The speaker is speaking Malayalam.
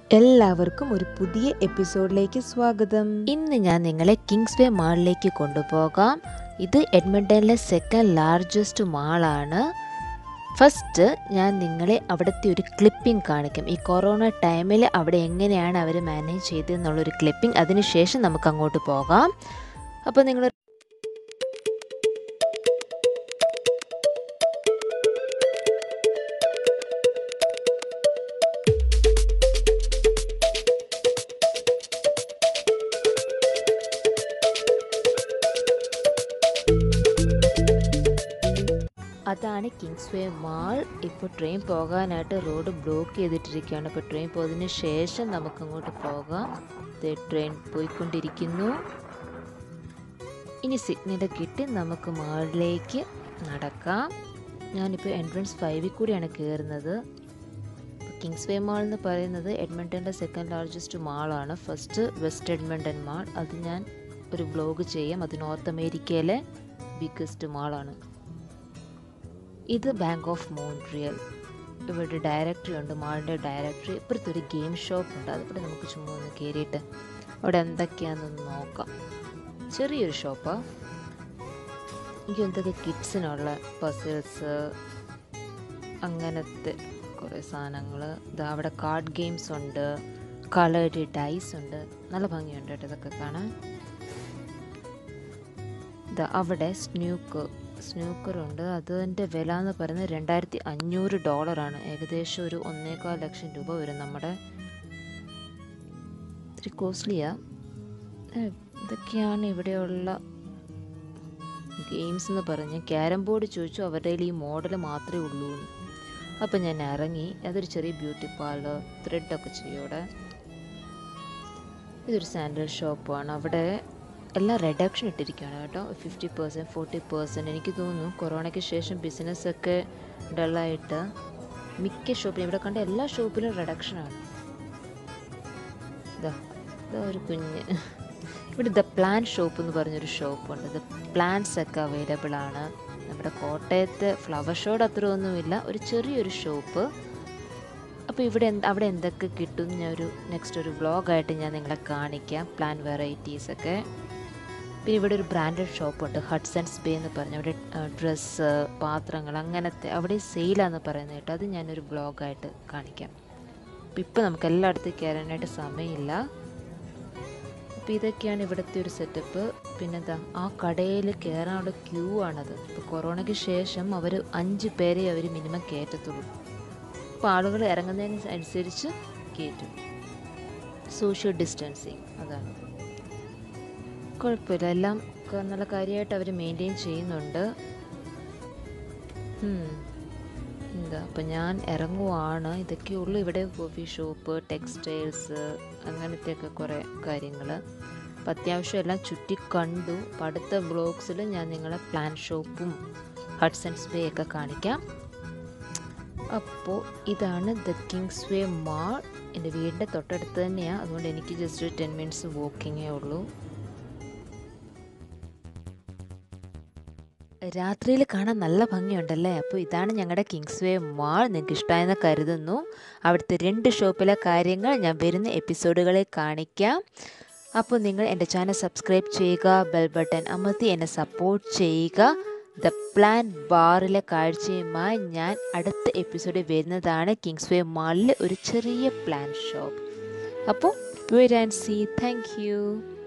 എല്ലാവർക്കും ഒരു പുതിയ എപ്പിസോഡിലേക്ക് സ്വാഗതം ഇന്ന് ഞാൻ നിങ്ങളെ കിങ്സ് വേ മാളിലേക്ക് കൊണ്ടുപോകാം ഇത് എഡ്മണ്ടനിലെ സെക്കൻഡ് ലാർജസ്റ്റ് മാളാണ് ഫസ്റ്റ് ഞാൻ നിങ്ങളെ അവിടുത്തെ ഒരു ക്ലിപ്പിംഗ് കാണിക്കും ഈ കൊറോണ ടൈമിൽ അവിടെ എങ്ങനെയാണ് അവർ മാനേജ് ചെയ്തതെന്നുള്ളൊരു ക്ലിപ്പിംഗ് അതിനുശേഷം നമുക്ക് അങ്ങോട്ട് പോകാം അപ്പോൾ നിങ്ങൾ അതാണ് കിങ്സ് വേ മാൾ ഇപ്പോൾ ട്രെയിൻ പോകാനായിട്ട് റോഡ് ബ്ലോക്ക് ചെയ്തിട്ടിരിക്കുകയാണ് ഇപ്പോൾ ട്രെയിൻ പോയതിന് ശേഷം നമുക്ക് അങ്ങോട്ട് പോകാം ദേ ട്രെയിൻ പോയിക്കൊണ്ടിരിക്കുന്നു ഇനി സിഗ്നൽ കിട്ടി നമുക്ക് മാളിലേക്ക് നടക്കാം ഞാനിപ്പോൾ എൻട്രൻസ് ഫൈവിൽ കൂടിയാണ് കയറുന്നത് കിങ്സ് വേ മാൾ എന്ന് പറയുന്നത് എഡ്മണ്ടൻ്റെ സെക്കൻഡ് ലാർജസ്റ്റ് മാളാണ് ഫസ്റ്റ് വെസ്റ്റ് എഡ്മണ്ടൻ മാൾ അത് ഞാൻ ഒരു ബ്ലോഗ് ചെയ്യാം അത് നോർത്ത് അമേരിക്കയിലെ ബിഗ്ഗസ്റ്റ് മാളാണ് ഇത് ബാങ്ക് ഓഫ് മോൺട്രിയൽ ഇവിടെ ഡയറക്ടറി ഉണ്ട് മാളിൻ്റെ ഡയറക്ടറി ഇപ്പുറത്ത് ഒരു ഗെയിം ഷോപ്പ് ഉണ്ട് അതിവിടെ നമുക്ക് ചുമ്മാ ഒന്ന് കയറിയിട്ട് അവിടെ എന്തൊക്കെയാണെന്നൊന്ന് നോക്കാം ചെറിയൊരു ഷോപ്പാണ് എനിക്ക് എന്തൊക്കെ കിഡ്സിനുള്ള പസിൽസ് അങ്ങനത്തെ കുറേ സാധനങ്ങൾ ഇതാ അവിടെ കാർഡ് ഗെയിംസ് ഉണ്ട് കളേർഡ് ഡൈസ് ഉണ്ട് നല്ല ഭംഗിയുണ്ട് കേട്ടോ ഇതൊക്കെ കാണാൻ ഇതാ അവിടെ സ്നൂക്ക് സ്നൂക്കറുണ്ട് അതിൻ്റെ വില എന്ന് പറയുന്നത് രണ്ടായിരത്തി അഞ്ഞൂറ് ഡോളറാണ് ഏകദേശം ഒരു ഒന്നേകാൽ ലക്ഷം രൂപ വരും നമ്മുടെ ഇത്തിരി കോസ്റ്റ്ലിയാ ഇതൊക്കെയാണ് ഇവിടെയുള്ള ഗെയിംസ് എന്ന് പറഞ്ഞ് ക്യാരം ബോർഡ് ചോദിച്ചു അവരുടെ കയ്യിൽ ഈ മോഡൽ മാത്രമേ ഉള്ളൂ എന്ന് അപ്പം ഞാൻ ഇറങ്ങി അതൊരു ചെറിയ ബ്യൂട്ടി പാർലർ ത്രെഡൊക്കെ ചെയ്യും അവിടെ ഇതൊരു സാൻഡൽ ഷോപ്പാണ് അവിടെ എല്ലാം റിഡക്ഷൻ ഇട്ടിരിക്കുകയാണ് കേട്ടോ ഫിഫ്റ്റി പെർസെൻറ്റ് ഫോർട്ടി പെർസെൻറ്റ് എനിക്ക് തോന്നുന്നു കൊറോണയ്ക്ക് ശേഷം ബിസിനസ്സൊക്കെ ഡള്ളായിട്ട് മിക്ക ഷോപ്പിലും ഇവിടെ കണ്ട എല്ലാ ഷോപ്പിലും റിഡക്ഷനാണ് ഇതാ ഇതാ ഒരു കുഞ്ഞ് ഇവിടെ ദ പ്ലാൻ ഷോപ്പ് എന്ന് പറഞ്ഞൊരു ഷോപ്പുണ്ട് ദ പ്ലാന്റ്സ് ഒക്കെ അവൈലബിൾ ആണ് നമ്മുടെ കോട്ടയത്ത് ഫ്ലവർ ഷോയുടെ അത്ര ഒന്നുമില്ല ഒരു ചെറിയൊരു ഷോപ്പ് അപ്പോൾ ഇവിടെ എന്ത് അവിടെ എന്തൊക്കെ കിട്ടും ഞാൻ ഒരു നെക്സ്റ്റ് ഒരു വ്ളോഗായിട്ട് ഞാൻ നിങ്ങളെ കാണിക്കാം പ്ലാൻ വെറൈറ്റീസ് ഒക്കെ പിന്നെ ഇവിടെ ഒരു ബ്രാൻഡഡ് ഷോപ്പുണ്ട് ഹഡ്സൺസ് ബേ എന്ന് പറഞ്ഞ അവിടെ ഡ്രസ്സ് പാത്രങ്ങൾ അങ്ങനത്തെ അവിടെ സെയിലാന്ന് പറയുന്നത് കേട്ടോ അത് ഞാനൊരു ബ്ലോഗായിട്ട് കാണിക്കാം അപ്പോൾ ഇപ്പോൾ നമുക്ക് എല്ലായിടത്തും കയറാനായിട്ട് സമയമില്ല അപ്പോൾ ഇതൊക്കെയാണ് ഇവിടുത്തെ ഒരു സെറ്റപ്പ് പിന്നെന്താ ആ കടയിൽ കയറാനുള്ള ക്യൂ ആണത് ഇപ്പോൾ കൊറോണയ്ക്ക് ശേഷം അവർ അഞ്ച് പേരെ അവർ മിനിമം കയറ്റത്തുള്ളൂ അപ്പോൾ ആളുകൾ ഇറങ്ങുന്നതിന് അനുസരിച്ച് കയറ്റും സോഷ്യൽ ഡിസ്റ്റൻസിങ് അതാണ് കുഴപ്പമില്ല എല്ലാം ക- നല്ല കാര്യമായിട്ട് അവർ മെയിൻറ്റെയിൻ ചെയ്യുന്നുണ്ട് ഉം. എന്താ അപ്പം ഞാൻ ഇറങ്ങുവാണ് ഇതൊക്കെ ഉള്ളു ഇവിടെ കോഫി ഷോപ്പ് ടെക്സ്റ്റൈൽസ് അങ്ങനത്തെയൊക്കെ കുറേ കാര്യങ്ങൾ അപ്പം അത്യാവശ്യം എല്ലാം ചുറ്റി കണ്ടു അപ്പം അടുത്ത ബ്ലോഗ്സിൽ ഞാൻ നിങ്ങളെ പ്ലാൻ ഷോപ്പും ഹഡ്സൺസ് ബേ ഒക്കെ കാണിക്കാം അപ്പോൾ ഇതാണ് ദ കിങ്സ് വേ മാൾ എൻ്റെ വീടിൻ്റെ തൊട്ടടുത്ത് തന്നെയാണ് അതുകൊണ്ട് എനിക്ക് ജസ്റ്റ് ഒരു ടെൻ മിനിറ്റ്സ് വാക്കിങ്ങേ ഉള്ളൂ രാത്രിയിൽ കാണാൻ നല്ല ഭംഗിയുണ്ടല്ലേ അപ്പോൾ ഇതാണ് ഞങ്ങളുടെ കിങ്സ് വേ മാൾ നിങ്ങൾക്ക് ഇഷ്ടമായെന്ന് കരുതുന്നു അവിടുത്തെ രണ്ട് ഷോപ്പിലെ കാര്യങ്ങൾ ഞാൻ വരുന്ന എപ്പിസോഡുകളിൽ കാണിക്കാം അപ്പോൾ നിങ്ങൾ എൻ്റെ ചാനൽ സബ്സ്ക്രൈബ് ചെയ്യുക ബെൽ ബട്ടൺ അമർത്തി എന്നെ സപ്പോർട്ട് ചെയ്യുക ദ പ്ലാൻ ബാറിലെ കാഴ്ചയുമായി ഞാൻ അടുത്ത എപ്പിസോഡിൽ വരുന്നതാണ് കിങ്സ് വേ മാളിൽ ഒരു ചെറിയ പ്ലാൻ ഷോപ്പ് അപ്പോൾ wait and see thank U